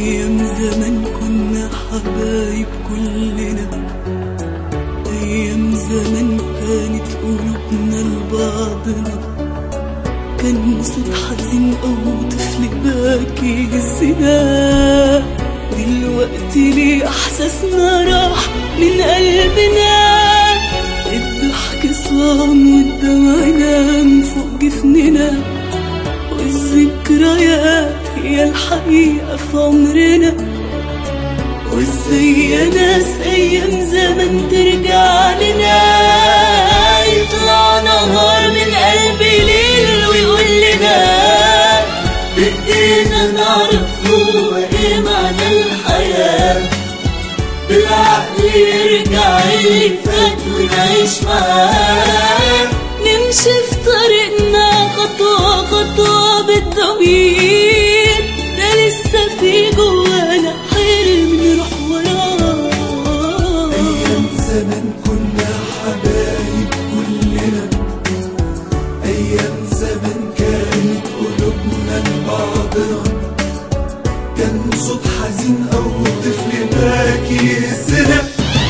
أيام زمان كنا حبايب كلنا أيام زمان كانت قلوبنا لبعضنا كان صوت حزين أو طفل باكي يهزنا دلوقتي ليه إحساسنا راح من قلبنا الضحك صام والدمع نام فوق جفننا والذكريات هي الحقيقة في عمرنا وازاي يا ناس أيام زمان ترجع لنا يطلع نهار من قلبي ليل ويقول لنا بإيدينا نعرف هو إيه معنى الحياة بالعقل يرجع اللي فات ونعيش معاه نمشي في طريقنا خطوة خطوة بالضمير ده لسه في جوانا حلم نروح وراه أيام زمان كنا حبايب كلنا أيام زمان كانت قلوبنا لبعضنا كان صوت حزين أو طفل باكي يهزنا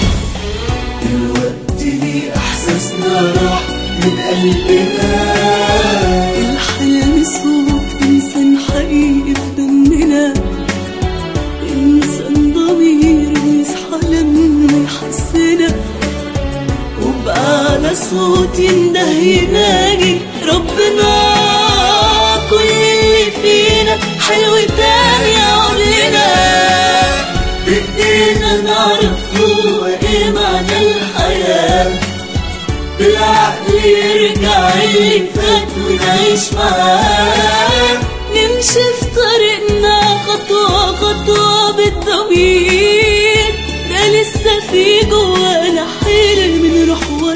دلوقتي ليه إحساسنا راح من قلبنا الحلم صوت إنسان حقيقي في دمنا إنسان ضمير يصحى لما يحسنا وبأعلى صوت ينده يناجي ربنا كل اللي فينا حلو تاني يعود لنا بإيدينا نعرف هو إيه معنى الحياة بالعقل يرجع اللي فات ونعيش معاه نمشي في طريقنا خطوة خطوة بالضمير ده لسه في جوانا حلم نروح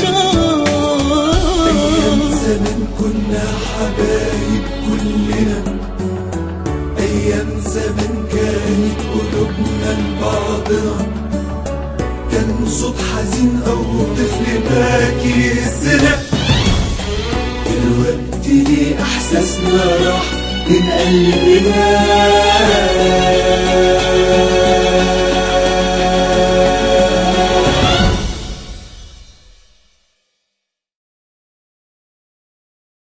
أيام وراه زمان كنا حبايب كلنا أيام زمان كانت قلوبنا لبعضنا كان صوت حزين أو طفل باكي يهزنا دلوقتي ليه إحساسنا راح من قلبنا